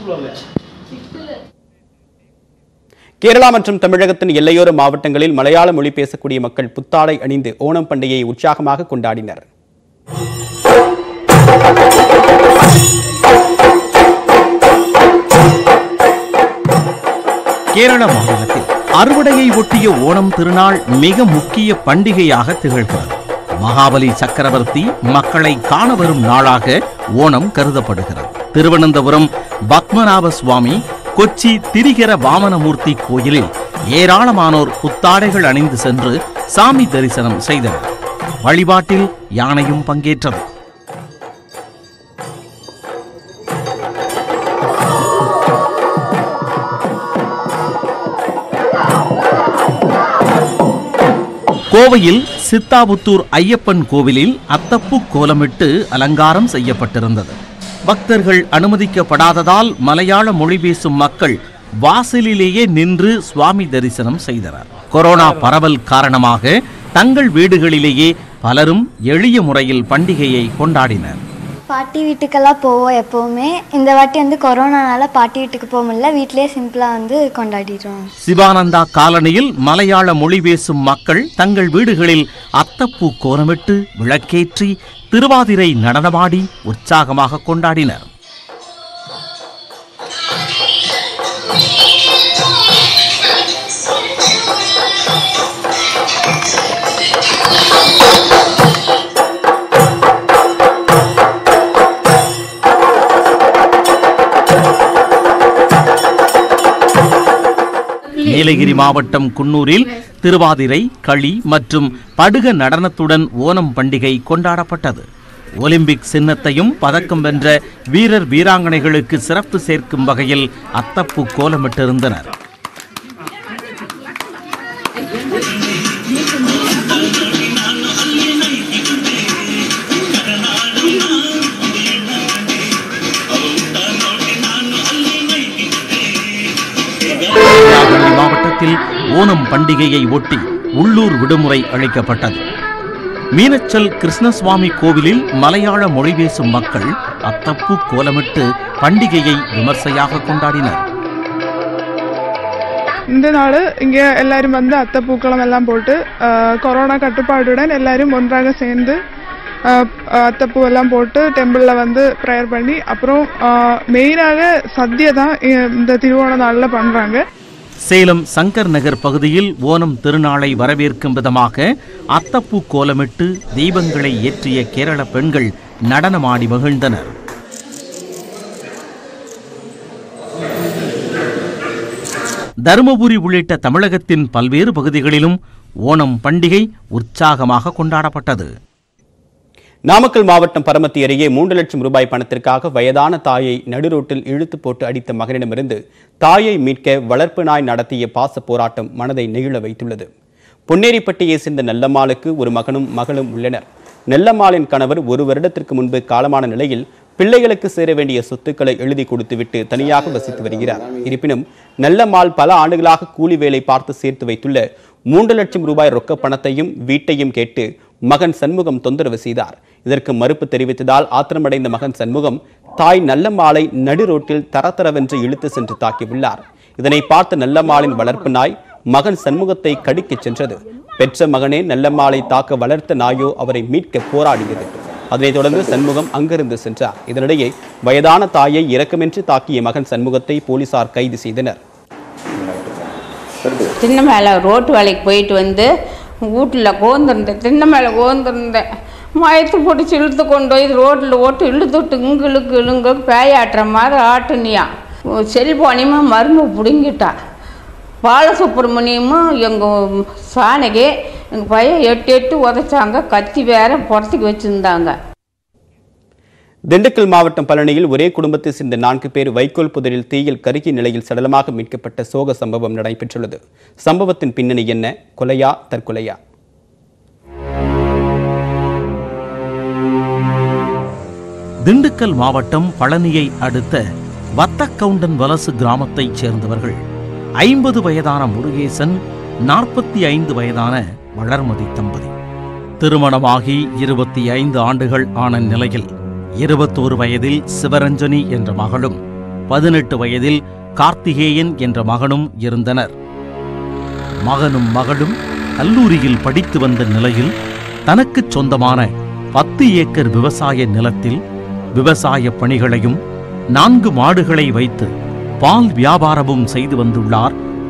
கேரளா மற்றும் தமிழகத்தின் எல்லையோர மாவட்டங்களில் மலையாள மொழி பேசக்கூடிய மக்கள் புத்தாடை அணிந்து ஓணம் பண்டிகையை உற்சாகமாக கொண்டாடினர் கேரள மாநிலத்தில் அறுவடையை ஒட்டிய ஓணம் திருநாள் மிக முக்கிய பண்டிகையாக திகழ்கிறது மகாபலி சக்கரவர்த்தி மக்களை காண வரும் நாளாக ஓணம் கருதப்படுகிறது திருவனந்தபுரம் பத்மநாப சுவாமி கொச்சி திரிகர வாமனமூர்த்தி கோயிலில் ஏராளமானோர் புத்தாடைகள் அணிந்து சென்று சாமி தரிசனம் செய்தனர் வழிபாட்டில் யானையும் பங்கேற்றது கோவையில் சித்தாபுத்தூர் ஐயப்பன் கோவிலில் அத்தப்பூ கோலமிட்டு அலங்காரம் செய்யப்பட்டிருந்தது பக்தர்கள் அனுமதிக்கப்படாததால் மலையாள மொழி பேசும் மக்கள் வாசலிலேயே நின்று சுவாமி தரிசனம் செய்தனர் கொரோனா பரவல் காரணமாக தங்கள் வீடுகளிலேயே பலரும் எளிய முறையில் பண்டிகையை கொண்டாடினர் பாட்டி வீட்டுக்கெல்லாம் போவோம் எப்போவுமே இந்த வாட்டி வந்து கொரோனானால பாட்டி வீட்டுக்கு போக முடியல வீட்டிலேயே சிம்பிளாக வந்து கொண்டாடிடுறோம் சிவானந்தா காலனியில் மலையாள மொழி பேசும் மக்கள் தங்கள் வீடுகளில் அத்தப்பூ கோலமிட்டு விளக்கேற்றி திருவாதிரை நடனமாடி உற்சாகமாக கொண்டாடினர் நீலகிரி மாவட்டம் குன்னூரில் திருவாதிரை களி மற்றும் படுக நடனத்துடன் ஓணம் பண்டிகை கொண்டாடப்பட்டது ஒலிம்பிக் சின்னத்தையும் பதக்கம் வென்ற வீரர் வீராங்கனைகளுக்கு சிறப்பு சேர்க்கும் வகையில் அத்தப்பூ கோலமிட்டிருந்தனர் திருச்சிராப்பள்ளி மாவட்டத்தில் ஓணம் பண்டிகையை ஒட்டி உள்ளூர் விடுமுறை அளிக்கப்பட்டது மீனச்சல் கிருஷ்ணசுவாமி கோவிலில் மலையாள மொழி பேசும் மக்கள் அத்தப்பூ கோலமிட்டு பண்டிகையை விமர்சையாக கொண்டாடினர் இந்த நாள் இங்கே எல்லாரும் வந்து அத்தை பூக்களம் எல்லாம் போட்டு ஆஹ், கொரோனா கட்டுப்பாடுடன் எல்லாரும் ஒன்றாக சேர்ந்து ஆஹ், அத்தைப்பூ எல்லாம் போட்டு டெம்பிளில் வந்து ப்ரேயர் பண்ணி அப்புறம் மெயினாக சத்யை தான் இ- இந்த திருவோண நாளில் பண்ணுறாங்க சேலம் சங்கர் நகர் பகுதியில் ஓணம் திருநாளை வரவேற்கும் விதமாக அத்தப்பூ கோலமிட்டு தீபங்களை ஏற்றிய கேரள பெண்கள் நடனமாடி மகிழ்ந்தனர் தருமபுரி உள்ளிட்ட தமிழகத்தின் பல்வேறு பகுதிகளிலும் ஓணம் பண்டிகை உற்சாகமாக கொண்டாடப்பட்டது நாமக்கல் மாவட்டம் பரமத்தி அருகே மூன்று லட்சம் ரூபாய் பணத்திற்காக வயதான தாயை நடுரோட்டில் இழுத்து போட்டு அடித்த மகனிடமிருந்து தாயை மீட்க வளர்ப்பு நாய் நடத்திய பாச போராட்டம் மனதை நெகிழ வைத்துள்ளது பொன்னேரிப்பட்டியை சேர்ந்த நல்லம்மாளுக்கு ஒரு மகனும் மகளும் உள்ளனர் நெல்லம்மாளின் கணவர் ஒரு வருடத்திற்கு முன்பு காலமான நிலையில் பிள்ளைகளுக்கு சேர வேண்டிய சொத்துக்களை எழுதி கொடுத்துவிட்டு தனியாக வசித்து வருகிறார் இருப்பினும் நல்லம்மாள் பல ஆண்டுகளாக கூலி வேலை பார்த்து சேர்த்து வைத்துள்ள மூன்று லட்சம் ரூபாய் ரொக்க பணத்தையும் வீட்டையும் கேட்டு மகன் சண்முகம் தொந்தரவு செய்தார் இதற்கு மறுப்பு தெரிவித்ததால் ஆத்திரமடைந்த மகன் சண்முகம் தாய் நல்லம்மாளை நடுரோட்டில் தரதரவென்று இழுத்து சென்று தாக்கியுள்ளார் இதனை பார்த்த நல்லம்மாளின் வளர்ப்பு நாய் மகன் சண்முகத்தை கடிக்கச் சென்றது பெற்ற மகனே நல்லம்மாளை தாக்க வளர்த்த நாயோ அவரை மீட்க போராடியது அதனைத் தொடர்ந்து சண்முகம் அங்கிருந்து சென்றார் இதனிடையே வயதான தாயை இரக்கமின்றி தாக்கிய மகன் சண்முகத்தை போலீசார் கைது செய்தனர் திண்ண மேலே ரோட்டு வேலைக்கு போயிட்டு வந்து வீட்டில் கோந்திருந்தேன் திண்ண மேலே கோந்திருந்தேன் மயத்து பிடிச்சி இழுத்து கொண்டு போய் ரோட்டில் ஓட்டு இழுத்துட்டு இங்கு இழுக்கு இழுங்க பேயாட்டுற மாதிரி ஆட்டுனியா செல்போனையுமா மருந்து பிடுங்கிட்டா பாலசுப்ரமணியமும் எங்கள் சாணகி எங்கள் பையன் எட்டு எட்டு உதைச்சாங்க கத்தி வேற புறத்துக்கு வச்சுருந்தாங்க திண்டுக்கல் மாவட்டம் பழனியில் ஒரே குடும்பத்தை சேர்ந்த நான்கு பேர் வைக்கோல் புதரில் தீயில் கருகிய நிலையில் சடலமாக மீட்கப்பட்ட சோக சம்பவம் நடைபெற்றுள்ளது சம்பவத்தின் பின்னணி என்ன கொலையா தற்கொலையா திண்டுக்கல் மாவட்டம் பழனியை அடுத்த வத்தக்கவுண்டன் வலசு கிராமத்தைச் சேர்ந்தவர்கள் ஐம்பது வயதான முருகேசன் நாற்பத்தி ஐந்து வயதான வளர்மதி தம்பதி திருமணமாகி இருபத்தி ஐந்து ஆண்டுகள் ஆன நிலையில் இருபத்தோரு வயதில் சிவரஞ்சனி என்ற மகளும் பதினெட்டு வயதில் கார்த்திகேயன் என்ற மகனும் இருந்தனர் மகனும் மகளும் கல்லூரியில் படித்து வந்த நிலையில் தனக்குச் சொந்தமான பத்து ஏக்கர் விவசாய நிலத்தில் விவசாய பணிகளையும் நான்கு மாடுகளை வைத்து பால் வியாபாரமும் செய்து வந்துள்ளார்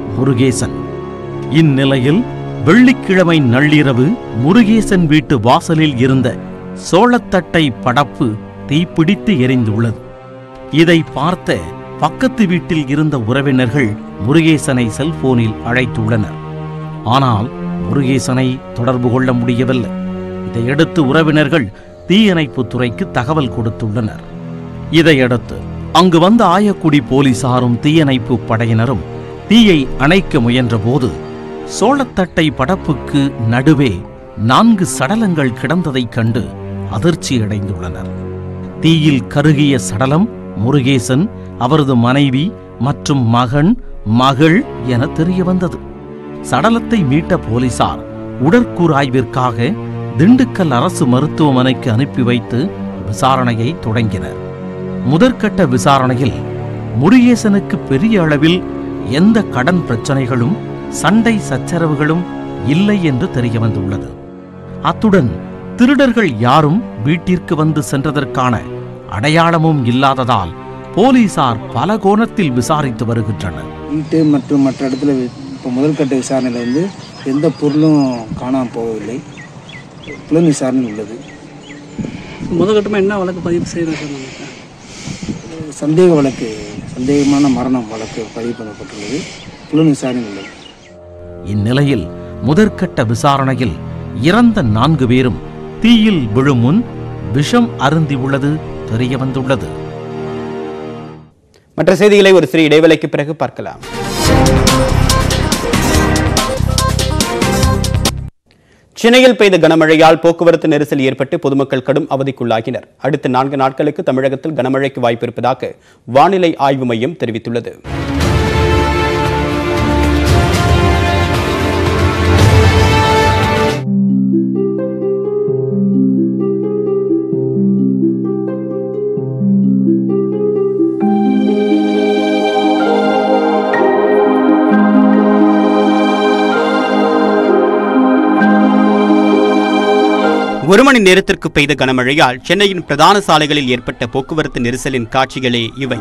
முருகேசன் இந்நிலையில் வெள்ளிக்கிழமை நள்ளிரவு முருகேசன் வீட்டு வாசலில் இருந்த சோளத்தட்டை படப்பு தீப்பிடித்து எரிந்துள்ளது இதை பார்த்த பக்கத்து வீட்டில் இருந்த உறவினர்கள் முருகேசனை செல்போனில் அழைத்துள்ளனர் ஆனால் முருகேசனை தொடர்பு கொள்ள முடியவில்லை இதையடுத்து உறவினர்கள் தீயணைப்புத் துறைக்கு தகவல் கொடுத்துள்ளனர் இதையடுத்து அங்கு வந்த ஆயக்குடி போலீசாரும் தீயணைப்பு படையினரும் தீயை அணைக்க முயன்றபோது சோளத்தட்டை படப்புக்கு நடுவே நான்கு சடலங்கள் கிடந்ததைக் கண்டு அதிர்ச்சியடைந்துள்ளனர் தீயில் கருகிய சடலம் முருகேசன் அவரது மனைவி மற்றும் மகன் மகள் என தெரிய வந்தது சடலத்தை மீட்ட போலீசார் உடற்கூறாய்விற்காக திண்டுக்கல் அரசு மருத்துவமனைக்கு அனுப்பி வைத்து விசாரணையை தொடங்கினர் முதற்கட்ட விசாரணையில் முருகேசனுக்கு பெரிய அளவில் எந்த கடன் பிரச்சனைகளும் சண்டை சச்சரவுகளும் இல்லை என்று தெரிய வந்துள்ளது அத்துடன் திருடர்கள் யாரும் வீட்டிற்கு வந்து சென்றதற்கான அடையாளமும் இல்லாததால் போலீசார் பல கோணத்தில் விசாரித்து வருகின்றனர் வீட்டு மற்றும் மற்ற இடத்துல வி- இப்போ முதல்கட்ட விசாரணையில் வந்து எந்த பொருளும் காணாமல் போகவில்லை புலன் விசாரணை உள்ளது முதற்கட்டமாக என்ன வழக்கு பதிவு செய்கிறோம் சார் நமக்கு சந்தேக வழக்கு சந்தேகமான மரணம் வழக்கு பதிவு பண்ணப்பட்டுள்ளது புலன் விசாரணை உள்ளது இந்நிலையில் முதற்கட்ட விசாரணையில் இறந்த நான்கு பேரும் தீயில் விழும் முன் விஷம் அருந்தியுள்ளது தெரிய வந்துள்ளது மற்ற செய்திகளை ஒரு சிறிய இடைவேளைக்கு பிறகு பார்க்கலாம் சென்னையில் பெய்த கனமழையால் போக்குவரத்து நெரிசல் ஏற்பட்டு பொதுமக்கள் கடும் அவதிக்குள்ளாகினர் அடுத்த நான்கு நாட்களுக்கு தமிழகத்தில் கனமழைக்கு வாய்ப்பு இருப்பதாக வானிலை ஆய்வு மையம் தெரிவித்துள்ளது ஒரு மணி நேரத்திற்கு பெய்த கனமழையால் சென்னையின் பிரதான சாலைகளில் ஏற்பட்ட போக்குவரத்து நெரிசலின் காட்சிகளே இவை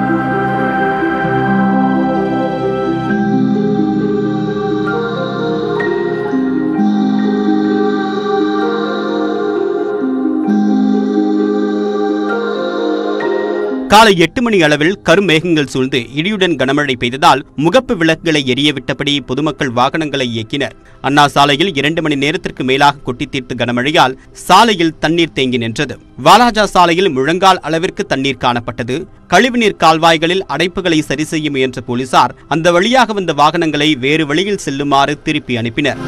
காலை எட்டு மணி அளவில் கருமேகங்கள் சூழ்ந்து இடியுடன் கனமழை பெய்ததால் முகப்பு விளக்குகளை எரியவிட்டபடி பொதுமக்கள் வாகனங்களை இயக்கினர் அண்ணா சாலையில் இரண்டு மணி நேரத்திற்கு மேலாக கொட்டி தீர்த்த கனமழையால் சாலையில் தண்ணீர் தேங்கி நின்றது வாலாஜா சாலையில் முழங்கால் அளவிற்கு தண்ணீர் காணப்பட்டது கழிவுநீர் கால்வாய்களில் அடைப்புகளை சரி செய்ய முயன்ற போலீசார் அந்த வழியாக வந்த வாகனங்களை வேறு வழியில் செல்லுமாறு திருப்பி அனுப்பினர்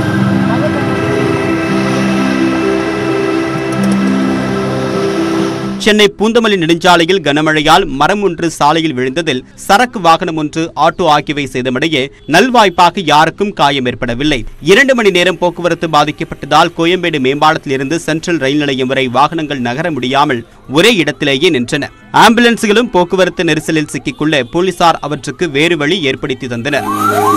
சென்னை பூந்தமல்லி நெடுஞ்சாலையில் கனமழையால் மரம் ஒன்று சாலையில் விழுந்ததில் சரக்கு வாகனம் ஒன்று ஆட்டோ ஆகியவை சேதமடைய நல்வாய்ப்பாக யாருக்கும் காயம் ஏற்படவில்லை இரண்டு மணி நேரம் போக்குவரத்து பாதிக்கப்பட்டதால் கோயம்பேடு மேம்பாலத்திலிருந்து சென்ட்ரல் ரயில் நிலையம் வரை வாகனங்கள் நகர முடியாமல் ஒரே இடத்திலேயே நின்றன ஆம்புலன்ஸ்களும் போக்குவரத்து நெரிசலில் சிக்கிக்கொள்ள போலீசார் அவற்றுக்கு வேறு வழி ஏற்படுத்தி தந்தனர்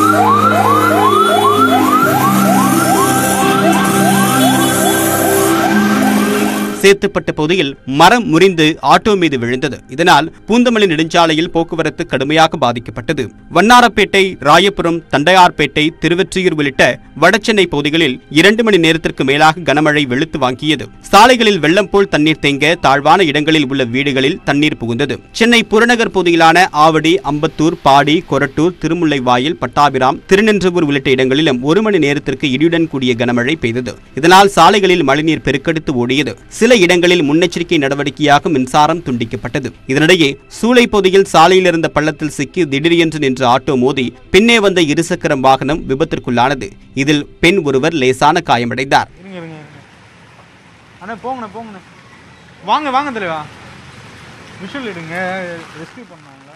சேத்துப்பட்ட பகுதியில் மரம் முறிந்து ஆட்டோ மீது விழுந்தது இதனால் பூந்தமல்லி நெடுஞ்சாலையில் போக்குவரத்து கடுமையாக பாதிக்கப்பட்டது வண்ணாரப்பேட்டை ராயபுரம் தண்டையார்பேட்டை திருவெற்றியூர் உள்ளிட்ட வடசென்னை பகுதிகளில் இரண்டு மணி நேரத்திற்கு மேலாக கனமழை வெளுத்து வாங்கியது சாலைகளில் வெள்ளம் போல் தண்ணீர் தேங்க தாழ்வான இடங்களில் உள்ள வீடுகளில் தண்ணீர் புகுந்தது சென்னை புறநகர் பகுதியிலான ஆவடி அம்பத்தூர் பாடி கொரட்டூர் திருமுல்லைவாயில் பட்டாபிராம் திருநின்றவூர் உள்ளிட்ட இடங்களிலும் ஒரு மணி நேரத்திற்கு இடியுடன் கூடிய கனமழை பெய்தது இதனால் சாலைகளில் மழைநீர் பெருக்கெடுத்து ஓடியது சில இடங்களில் முன்னெச்சரிக்கை நடவடிக்கையாக மின்சாரம் துண்டிக்கப்பட்டது இதனிடையே சூளை பகுதியில் சாலையில் இருந்த பள்ளத்தில் சிக்கி திடீரென்று நின்ற ஆட்டோ மோதி பின்னே வந்த இருசக்கரம் வாகனம் விபத்திற்குள்ளானது இதில் பெண் ஒருவர் லேசான காயமடைந்தார் இருங்க இருங்க இருங்க அண்ணா போங்கண்ணே போங்கண்ணே வாங்க வாங்க தலைவா விஷுவல் எடுங்க ரெஸ்கியூ பண்ணாங்களா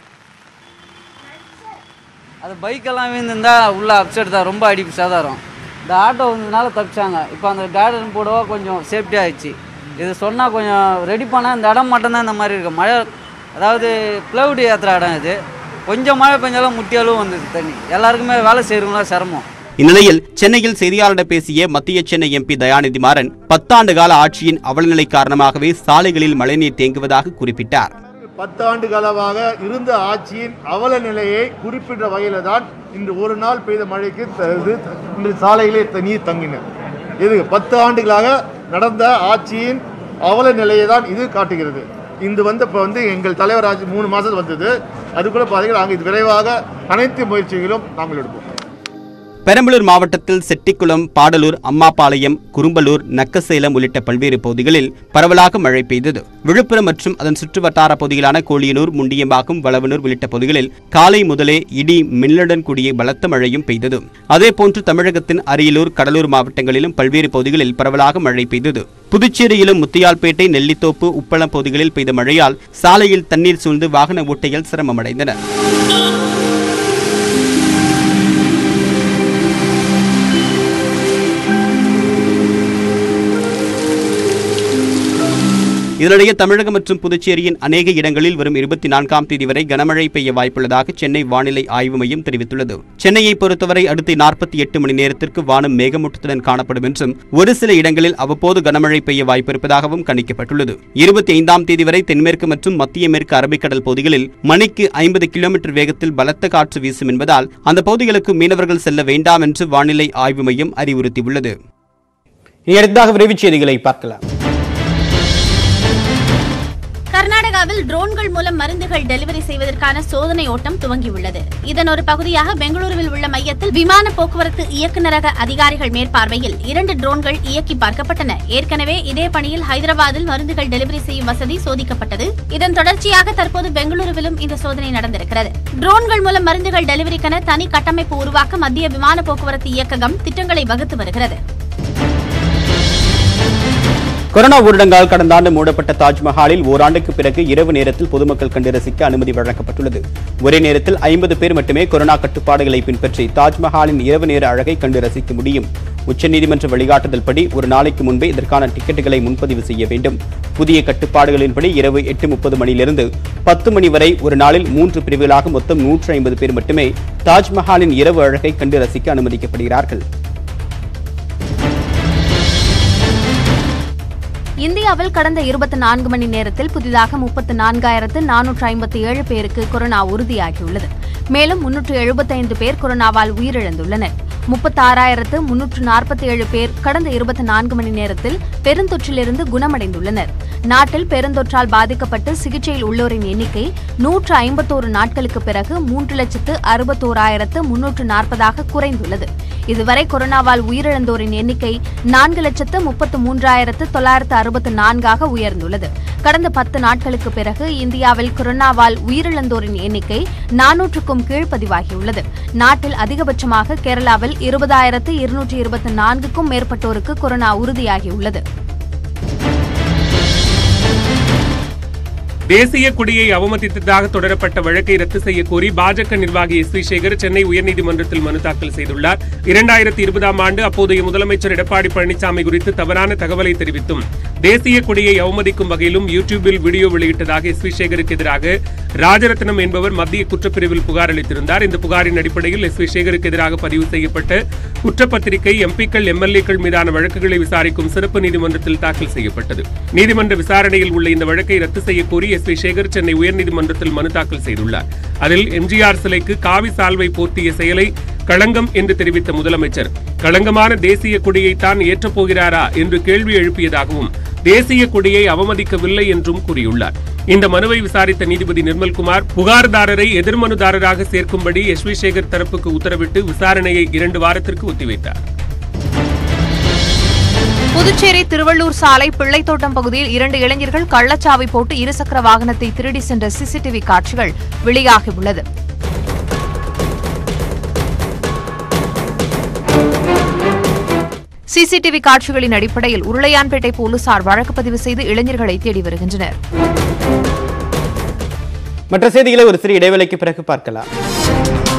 அது பைக்கெல்லாம் விழுந்திருந்தா உள்ள அப்செட் தான் ரொம்ப அடி சேதாரம் இந்த ஆட்டோ வந்ததுனால தப்பிச்சாங்க இப்போ அந்த கார்டன் போடவா கொஞ்சம் சேஃப்டி ஆயிடுச்சு இது சொன்னால் கொஞ்சம் ரெடி பண்ணால் இந்த இடம் மட்டும்தான் இந்த மாதிரி இருக்குது மழை அதாவது ப்ளவுடு ஏற்றுற இடம் இது கொஞ்சம் மழை பெஞ்சாலும் முட்டியாலும் வந்தது தண்ணி எல்லாருக்குமே வேலை செய்கிறவங்களாம் சிரமம் இந்நிலையில் சென்னையில் செய்தியாளரிடம் பேசிய மத்திய சென்னை எம்பி தயாநிதி மாறன் பத்தாண்டு கால ஆட்சியின் அவலநிலை காரணமாகவே சாலைகளில் மழைநீர் தேங்குவதாக குறிப்பிட்டார் பத்தாண்டு காலமாக இருந்த ஆட்சியின் அவல நிலையை குறிப்பிட்ட வகையில் தான் இன்று ஒரு நாள் பெய்த மழைக்கு த- இது இன்று சாலையிலே த- நீர் தங்கின இது பத்து ஆண்டுகளாக நடந்த ஆட்சியின் அவல நிலையை தான் இது காட்டுகிறது இது வந்து இப்போ வந்து எங்கள் தலைவர் ஆட்சி மூணு மாதம் வந்தது அதுக்குள்ள பார்த்தீங்கன்னா நாங்கள் இது விரைவாக அனைத்து முயற்சிகளும் நாங்கள் எடுப்போம் பெரம்பலூர் மாவட்டத்தில் செட்டிக்குளம் பாடலூர் அம்மாபாளையம் குறும்பலூர் நக்கசேலம் உள்ளிட்ட பல்வேறு பகுதிகளில் பரவலாக மழை பெய்தது விழுப்புரம் மற்றும் அதன் சுற்றுவட்டார பகுதிகளான கோழியனூர் முண்டியம்பாக்கம் வளவனூர் உள்ளிட்ட பகுதிகளில் காலை முதலே இடி மின்னலுடன் கூடிய பலத்த மழையும் பெய்தது அதேபோன்று தமிழகத்தின் அரியலூர் கடலூர் மாவட்டங்களிலும் பல்வேறு பகுதிகளில் பரவலாக மழை பெய்தது புதுச்சேரியிலும் முத்தியால்பேட்டை நெல்லித்தோப்பு உப்பளம் பகுதிகளில் பெய்த மழையால் சாலையில் தண்ணீர் சூழ்ந்து வாகன ஓட்டிகள் சிரமமடைந்தனர் இதனிடையே தமிழகம் மற்றும் புதுச்சேரியின் அநேக இடங்களில் வரும் இருபத்தி நான்காம் தேதி வரை கனமழை பெய்ய வாய்ப்புள்ளதாக சென்னை வானிலை ஆய்வு மையம் தெரிவித்துள்ளது சென்னையை பொறுத்தவரை அடுத்த நாற்பத்தி எட்டு மணி நேரத்திற்கு வானம் மேகமூட்டத்துடன் காணப்படும் என்றும் ஒரு சில இடங்களில் அவ்வப்போது கனமழை பெய்ய வாய்ப்பிருப்பதாகவும் கணிக்கப்பட்டுள்ளது இருபத்தி ஐந்தாம் தேதி வரை தென்மேற்கு மற்றும் மத்திய மேற்கு அரபிக்கடல் பகுதிகளில் மணிக்கு ஐம்பது கிலோமீட்டர் வேகத்தில் பலத்த காற்று வீசும் என்பதால் அந்த பகுதிகளுக்கு மீனவர்கள் செல்ல வேண்டாம் என்று வானிலை ஆய்வு மையம் அறிவுறுத்தியுள்ளது இனி அடுத்ததாக விரைவுச் செய்திகளை பார்க்கலாம் கர்நாடகாவில் ட்ரோன்கள் மூலம் மருந்துகள் டெலிவரி செய்வதற்கான சோதனை ஓட்டம் துவங்கியுள்ளது இதன் ஒரு பகுதியாக பெங்களூருவில் உள்ள மையத்தில் விமான போக்குவரத்து இயக்குநரக அதிகாரிகள் மேற்பார்வையில் இரண்டு ட்ரோன்கள் இயக்கி பார்க்கப்பட்டன ஏற்கனவே இதே பணியில் ஹைதராபாத்தில் மருந்துகள் டெலிவரி செய்யும் வசதி சோதிக்கப்பட்டது இதன் தொடர்ச்சியாக தற்போது பெங்களூருவிலும் இந்த சோதனை நடந்திருக்கிறது ட்ரோன்கள் மூலம் மருந்துகள் டெலிவரிக்கென தனி கட்டமைப்பு உருவாக்க மத்திய விமான போக்குவரத்து இயக்ககம் திட்டங்களை வகுத்து வருகிறது கொரோனா ஊரடங்கால் கடந்த ஆண்டு மூடப்பட்ட தாஜ்மஹாலில் ஓராண்டுக்கு பிறகு இரவு நேரத்தில் பொதுமக்கள் கண்டு ரசிக்க அனுமதி வழங்கப்பட்டுள்ளது ஒரே நேரத்தில் ஐம்பது பேர் மட்டுமே கொரோனா கட்டுப்பாடுகளை பின்பற்றி தாஜ்மஹாலின் இரவு நேர அழகை கண்டு ரசிக்க முடியும் உச்சநீதிமன்ற வழிகாட்டுதல்படி ஒரு நாளைக்கு முன்பே இதற்கான டிக்கெட்டுகளை முன்பதிவு செய்ய வேண்டும் புதிய கட்டுப்பாடுகளின்படி இரவு எட்டு முப்பது மணியிலிருந்து பத்து மணி வரை ஒரு நாளில் மூன்று பிரிவுகளாக மொத்தம் நூற்று ஐம்பது பேர் மட்டுமே தாஜ்மஹாலின் இரவு அழகை கண்டு ரசிக்க அனுமதிக்கப்படுகிறார்கள் இந்தியாவில் கடந்த இருபத்தி நான்கு மணி நேரத்தில் புதிதாக முப்பத்து நான்காயிரத்து நானூற்று ஐம்பத்தி ஏழு பேருக்கு கொரோனா உறுதியாகியுள்ளது மேலும் முன்னூற்று எழுபத்தைந்து பேர் கொரோனாவால் உயிரிழந்துள்ளனர் முப்பத்தாறாயிரத்து முன்னூற்று நாற்பத்தி ஏழு பேர் கடந்த இருபத்தி நான்கு மணி நேரத்தில் பெருந்தொற்றிலிருந்து குணமடைந்துள்ளனர் நாட்டில் பெருந்தொற்றால் பாதிக்கப்பட்டு சிகிச்சையில் உள்ளோரின் எண்ணிக்கை நூற்று ஐம்பத்தோரு நாட்களுக்கு பிறகு மூன்று லட்சத்து அறுபத்தோராயிரத்து முன்னூற்று நாற்பதாக குறைந்துள்ளது இதுவரை கொரோனாவால் உயிரிழந்தோரின் எண்ணிக்கை நான்கு லட்சத்து முப்பத்து மூன்றாயிரத்து தொள்ளாயிரத்து அறுபத்து நான்காக உயர்ந்துள்ளது கடந்த பத்து நாட்களுக்கு பிறகு இந்தியாவில் கொரோனாவால் உயிரிழந்தோரின் எண்ணிக்கை நானூற்றுக்கும் கீழ் பதிவாகியுள்ளது நாட்டில் அதிகபட்சமாக கேரளாவில் இருபதாயிரத்து இருநூற்றி இருபத்தி நான்குக்கும் மேற்பட்டோருக்கு கொரோனா உறுதியாகியுள்ளது தேசிய கொடியை அவமதித்ததாக தொடரப்பட்ட வழக்கை ரத்து செய்ய கோரி பாஜக நிர்வாகி எஸ் வி சேகர் சென்னை உயர்நீதிமன்றத்தில் மனு தாக்கல் செய்துள்ளார் இரண்டாயிரத்தி இருபதாம் ஆண்டு அப்போதைய முதலமைச்சர் எடப்பாடி பழனிசாமி குறித்து தவறான தகவலை தெரிவித்தும் தேசிய கொடியை அவமதிக்கும் வகையிலும் யூடியூபில் வீடியோ வெளியிட்டதாக எஸ் வி சேகருக்கு எதிராக ராஜரத்னம் என்பவர் மத்திய குற்றப்பிரிவில் புகார் அளித்திருந்தார் இந்த புகாரின் அடிப்படையில் எஸ் வி சேகருக்கு எதிராக பதிவு செய்யப்பட்ட குற்றப்பத்திரிகை எம்பிக்கள் எம்எல்ஏக்கள் மீதான வழக்குகளை விசாரிக்கும் சிறப்பு நீதிமன்றத்தில் தாக்கல் செய்யப்பட்டது நீதிமன்ற விசாரணையில் உள்ள இந்த வழக்கை ரத்து செய்ய கோரி எஸ் வி சேகர் சென்னை உயர்நீதிமன்றத்தில் மனு தாக்கல் செய்துள்ளார் அதில் எம்ஜிஆர் சிலைக்கு காவி சால்வை போர்த்திய செயலை களங்கம் என்று தெரிவித்த முதலமைச்சர் களங்கமான தேசிய கொடியைத்தான் ஏற்றப் போகிறாரா என்று கேள்வி எழுப்பியதாகவும் தேசிய கொடியை அவமதிக்கவில்லை என்றும் கூறியுள்ளார் இந்த மனுவை விசாரித்த நீதிபதி நிர்மல்குமார் புகார்தாரரை எதிர்மனுதாரராக சேர்க்கும்படி எஸ் வி சேகர் தரப்புக்கு உத்தரவிட்டு விசாரணையை இரண்டு வாரத்திற்கு ஒத்திவைத்தார் புதுச்சேரி திருவள்ளூர் சாலை பிள்ளைத்தோட்டம் பகுதியில் இரண்டு இளைஞர்கள் கள்ளச்சாவி போட்டு இருசக்கர வாகனத்தை திருடி சென்ற சிசிடிவி காட்சிகள் வெளியாகியுள்ளது சிசிடிவி காட்சிகளின் அடிப்படையில் உருளையான்பேட்டை போலீசார் வழக்கு பதிவு செய்து இளைஞர்களை தேடி வருகின்றனர் மற்ற செய்திகளை ஒரு சிறிய இடைவேளைக்கு பிறகு பார்க்கலாம்